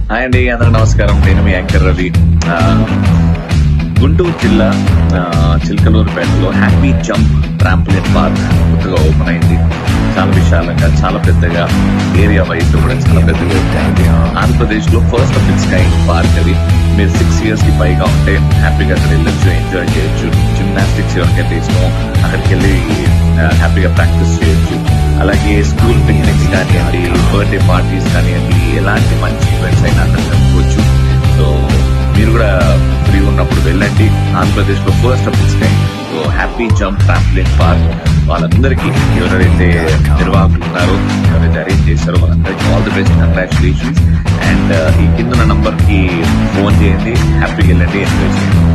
Hi అండి అందరికి నమస్కారం నేను మీ యాంకర్ రవి ఆ, గుంటూరు జిల్లా ఆ, చిలకలూరుపేటలో హ్యాపీ జంప్ ట్రాంపులిన్ పార్క్ కొత్తగా ఓపెన్ అయింది చాలా విశాలంగా చాలా పెద్దగా ఏరియా వైజ్ కూడా చాలా పెద్దగా ఉంది. ఆంధ్రప్రదేశ్ లో first of its kind park అది మీరు సిక్స్ ఇయర్స్ కి పైగా ఉంటే హ్యాపీగా అక్కడ వెళ్ళొచ్చు ఎంజాయ్ చేయొచ్చు జిమ్నాస్టిక్స్ ఎవరికైతే ఇష్టమో అక్కడికి వెళ్ళి ఆ, హ్యాపీగా ప్రాక్టీస్ చేయొచ్చు అలాగే స్కూల్ పిక్నిక్స్ కానివ్వండి బర్త్డే పార్టీస్ కానివ్వండి ఎలాంటి మంచి ఈవెంట్స్ అయినా అక్కడ జరుపుకోవచ్చు సో మీరు కూడా ఫ్రీ ఉన్నప్పుడు వెళ్ళండి ఆంధ్రప్రదేశ్ లో first of its kind so happy jump trampoline park వాళ్ళందరికీ ఎవరైతే నిర్వాహకులు ఉన్నారో ఎవరైతే అరేంజ్ చేశారో వాళ్ళందరికీ all the best congratulations and ఈ కింద నంబర్ కి ఫోన్ చేయండి హ్యాపీగా వెళ్ళండి ఎంజాయ్ చేయండి